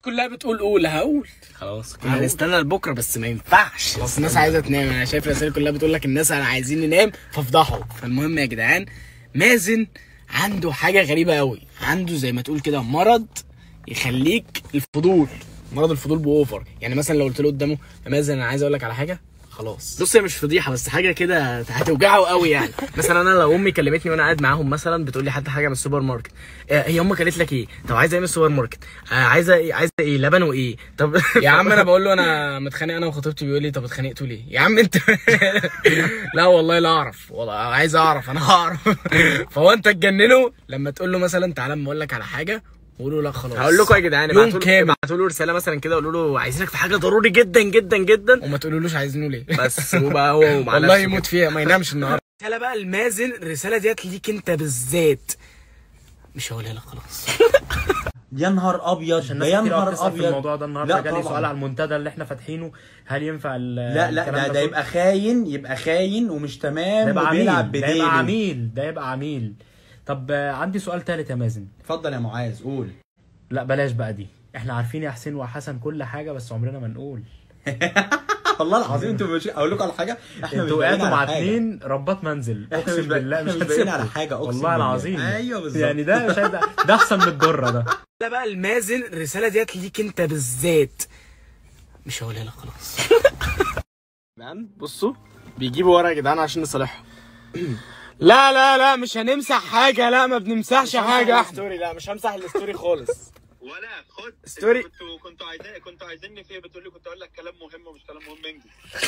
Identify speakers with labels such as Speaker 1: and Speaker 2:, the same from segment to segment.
Speaker 1: كلها بتقول قول هقول
Speaker 2: خلاص
Speaker 1: انا هنستنى لبكره بس ما ينفعش بس الناس عايزه تنام انا شايف الرسائل كلها بتقول لك الناس انا عايزين ننام فافضحوا فالمهم يا جدعان مازن عنده حاجه غريبه قوي عنده زي ما تقول كده مرض يخليك الفضول مرض الفضول باوفر يعني مثلا لو قلت له قدامه يا مازن انا عايز اقول لك على حاجه خلاص بص هي مش فضيحه بس حاجه كده هتوجعه قوي يعني مثلا انا لو امي كلمتني وانا قاعد معاهم مثلا بتقول لي حتى حاجه من السوبر ماركت آه، هي امك قالت لك ايه طب عايزه ايه من السوبر ماركت آه، عايزه ايه عايزه ايه لبن وايه طب يا عم انا بقول له انا متخانق انا وخطيبتي بيقول لي طب اتخانقتوا ليه يا عم انت لا والله لا اعرف والله عايز اعرف انا هعرف فهو انت تجننه لما تقول له مثلا تعالى اما اقول لك على حاجه قولوا لا خلاص
Speaker 2: هقول لكم يا جدعان
Speaker 1: يوم
Speaker 2: ابعتوا له
Speaker 1: كامل.
Speaker 2: ابعتوا له رساله مثلا كده قولوا له عايزينك في حاجه ضروري جدا جدا جدا
Speaker 1: وما تقولولوش عايزينه ليه
Speaker 2: بس وبقى هو ومع
Speaker 1: والله
Speaker 2: نفسه
Speaker 1: يموت فيها ما ينامش النهارده رساله بقى المازن الرساله ديت ليك انت بالذات مش هقولها لك خلاص
Speaker 3: يا نهار ابيض
Speaker 4: عشان
Speaker 3: ده
Speaker 4: ناس
Speaker 3: يا
Speaker 4: كتير قوي
Speaker 3: نهار
Speaker 4: بتسال في
Speaker 3: ابيض
Speaker 4: الموضوع ده النهارده
Speaker 3: لا
Speaker 4: جالي
Speaker 3: طبعاً.
Speaker 4: سؤال على المنتدى اللي احنا فاتحينه هل ينفع ال-
Speaker 3: لا لا
Speaker 4: الكلام
Speaker 3: ده, ده
Speaker 4: كله؟
Speaker 3: يبقى خاين يبقى خاين ومش
Speaker 4: ده
Speaker 3: تمام
Speaker 4: يبقى
Speaker 3: وبيلعب
Speaker 4: عميل ده يبقى
Speaker 3: بديله
Speaker 4: عميل ده يبقى عميل طب آه، عندي سؤال تالت يا مازن
Speaker 3: اتفضل يا معاذ قول
Speaker 4: لا بلاش بقى دي احنا عارفين يا حسين وحسن كل حاجه بس عمرنا ما نقول
Speaker 3: والله العظيم انتوا مش اقول لكم على حاجه احنا مش
Speaker 4: انتوا
Speaker 3: باقيين
Speaker 4: قاعدوا
Speaker 3: على
Speaker 4: مع
Speaker 3: حاجة.
Speaker 4: اتنين ربات منزل
Speaker 3: احنا
Speaker 4: اقسم
Speaker 3: مش بقى-
Speaker 4: بالله
Speaker 3: احنا
Speaker 4: مش
Speaker 3: مش باقيين
Speaker 4: هسيبكم
Speaker 3: على حاجه اقسم
Speaker 4: والله
Speaker 3: بالله.
Speaker 4: العظيم
Speaker 3: ايوه بالظبط
Speaker 4: يعني ده مش ده, ده احسن من الدره ده
Speaker 1: ده بقى المازن الرساله ديت ليك انت بالذات مش هقولها لك خلاص جدعان بصوا بيجيبوا ورا يا جدعان عشان نصالحهم لا لا لا مش هنمسح حاجه لا ما بنمسحش حاجه احنا ستوري لا مش همسح الستوري خالص
Speaker 5: ولا خد
Speaker 1: ستوري.
Speaker 5: كنتوا كنتوا عايزين كنتوا عايزيني فيه بتقول لي كنت اقول لك كلام مهم ومش كلام مهم انجز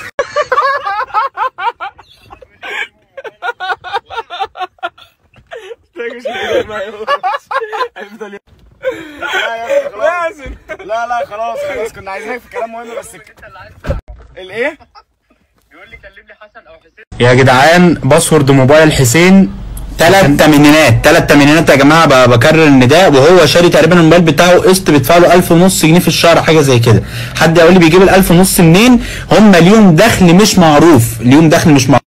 Speaker 1: لازم لا لا خلاص خلاص كنا عايزينك في كلام مهم بس الايه
Speaker 5: بيقول لي كلمني حسن او حسين
Speaker 6: يا جدعان باسورد موبايل حسين تلات تمانينات تلات تمانينات يا جماعه ب- بكرر النداء وهو شاري تقريبا الموبايل بتاعه قسط بيدفع له 1000 ونص جنيه في الشهر حاجه زي كده حد يقول لي بيجيب ال 1000 ونص منين هم ليهم دخل مش معروف ليهم دخل مش معروف